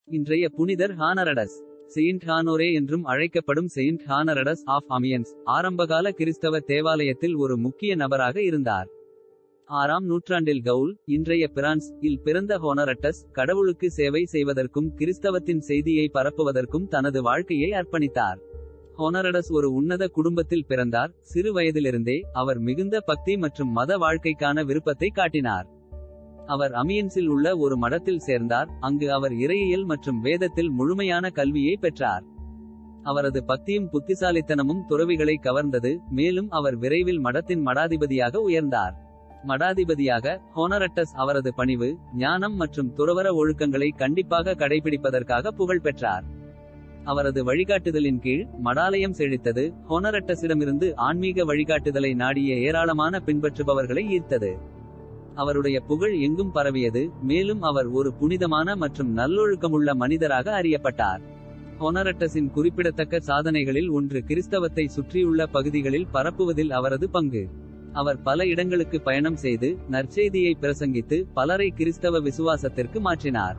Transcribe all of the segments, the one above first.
இன்றைய புனிதர் ஹானரடஸ் செயின்ட் ஹானோரே என்றும் அழைக்கப்படும் செயின்ட் ஹானரடஸ் ஆஃப் அமியன்ஸ் ஆரம்பகால கிறிஸ்தவ தேவாலயத்தில் ஒரு முக்கிய நபராக இருந்தார் ஆறாம் நூற்றாண்டில் கவுல் இன்றைய பிரான்ஸ் இல் பிறந்த ஹோனரட்டஸ் கடவுளுக்கு சேவை செய்வதற்கும் கிறிஸ்தவத்தின் செய்தியை பரப்புவதற்கும் தனது வாழ்க்கையை அர்ப்பணித்தார் ஹோனரடஸ் ஒரு உன்னத குடும்பத்தில் பிறந்தார் சிறு வயதிலிருந்தே அவர் மிகுந்த பக்தி மற்றும் மத வாழ்க்கைக்கான விருப்பத்தை காட்டினார் அவர் அமியன்ஸில் உள்ள ஒரு மடத்தில் சேர்ந்தார் அங்கு அவர் இறையியல் மற்றும் வேதத்தில் முழுமையான கல்வியை பெற்றார் அவரது பக்தியும் புத்திசாலித்தனமும் துறவிகளை கவர்ந்தது மேலும் அவர் விரைவில் மடத்தின் மடாதிபதியாக உயர்ந்தார் மடாதிபதியாக ஹோனரட்டஸ் அவரது பணிவு ஞானம் மற்றும் துறவர ஒழுக்கங்களை கண்டிப்பாக கடைபிடிப்பதற்காக புகழ் பெற்றார் அவரது வழிகாட்டுதலின் கீழ் மடாலயம் செழித்தது ஹோனரட்டஸிடமிருந்து ஆன்மீக வழிகாட்டுதலை நாடிய ஏராளமான பின்பற்றுபவர்களை ஈர்த்தது அவருடைய புகழ் எங்கும் பரவியது மேலும் அவர் ஒரு புனிதமான மற்றும் நல்லொழுக்கமுள்ள மனிதராக அறியப்பட்டார் ஹொனரட்டஸின் குறிப்பிடத்தக்க சாதனைகளில் ஒன்று கிறிஸ்தவத்தை சுற்றியுள்ள பகுதிகளில் பரப்புவதில் அவரது பங்கு அவர் பல இடங்களுக்கு பயணம் செய்து நற்செய்தியை பிரசங்கித்து பலரை கிறிஸ்தவ விசுவாசத்திற்கு மாற்றினார்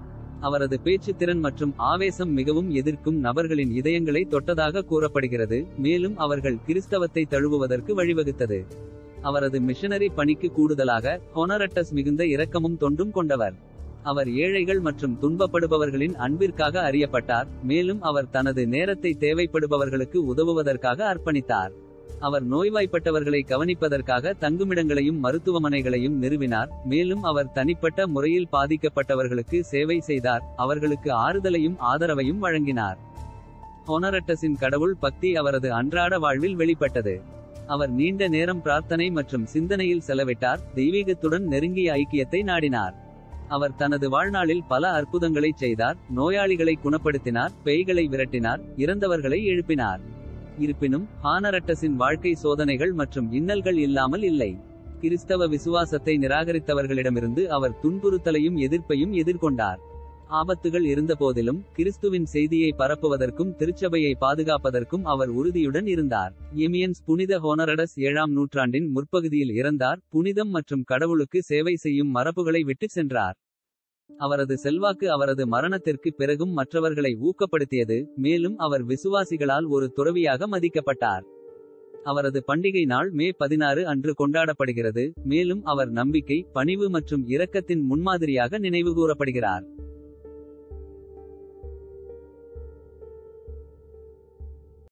அவரது பேச்சுத்திறன் மற்றும் ஆவேசம் மிகவும் எதிர்க்கும் நபர்களின் இதயங்களை தொட்டதாக கூறப்படுகிறது மேலும் அவர்கள் கிறிஸ்தவத்தை தழுவுவதற்கு வழிவகுத்தது அவரது மிஷனரி பணிக்கு கூடுதலாக ஹொனரட்டஸ் மிகுந்த இரக்கமும் தொண்டும் கொண்டவர் அவர் ஏழைகள் மற்றும் துன்பப்படுபவர்களின் அன்பிற்காக அறியப்பட்டார் மேலும் அவர் தனது நேரத்தை தேவைப்படுபவர்களுக்கு உதவுவதற்காக அர்ப்பணித்தார் அவர் நோய்வாய்ப்பட்டவர்களை கவனிப்பதற்காக தங்குமிடங்களையும் மருத்துவமனைகளையும் நிறுவினார் மேலும் அவர் தனிப்பட்ட முறையில் பாதிக்கப்பட்டவர்களுக்கு சேவை செய்தார் அவர்களுக்கு ஆறுதலையும் ஆதரவையும் வழங்கினார் ஹொனரட்டஸின் கடவுள் பக்தி அவரது அன்றாட வாழ்வில் வெளிப்பட்டது அவர் நீண்ட நேரம் பிரார்த்தனை மற்றும் சிந்தனையில் செலவிட்டார் தெய்வீகத்துடன் நெருங்கிய ஐக்கியத்தை நாடினார் அவர் தனது வாழ்நாளில் பல அற்புதங்களை செய்தார் நோயாளிகளை குணப்படுத்தினார் பேய்களை விரட்டினார் இறந்தவர்களை எழுப்பினார் இருப்பினும் ஹானரட்டஸின் வாழ்க்கை சோதனைகள் மற்றும் இன்னல்கள் இல்லாமல் இல்லை கிறிஸ்தவ விசுவாசத்தை நிராகரித்தவர்களிடமிருந்து அவர் துன்புறுத்தலையும் எதிர்ப்பையும் எதிர்கொண்டார் ஆபத்துகள் இருந்தபோதிலும் கிறிஸ்துவின் செய்தியை பரப்புவதற்கும் திருச்சபையை பாதுகாப்பதற்கும் அவர் உறுதியுடன் இருந்தார் எமியன்ஸ் புனித ஹோனரடஸ் ஏழாம் நூற்றாண்டின் முற்பகுதியில் இறந்தார் புனிதம் மற்றும் கடவுளுக்கு சேவை செய்யும் மரபுகளை விட்டு சென்றார் அவரது செல்வாக்கு அவரது மரணத்திற்கு பிறகும் மற்றவர்களை ஊக்கப்படுத்தியது மேலும் அவர் விசுவாசிகளால் ஒரு துறவியாக மதிக்கப்பட்டார் அவரது பண்டிகை நாள் மே பதினாறு அன்று கொண்டாடப்படுகிறது மேலும் அவர் நம்பிக்கை பணிவு மற்றும் இரக்கத்தின் முன்மாதிரியாக நினைவுகூரப்படுகிறார்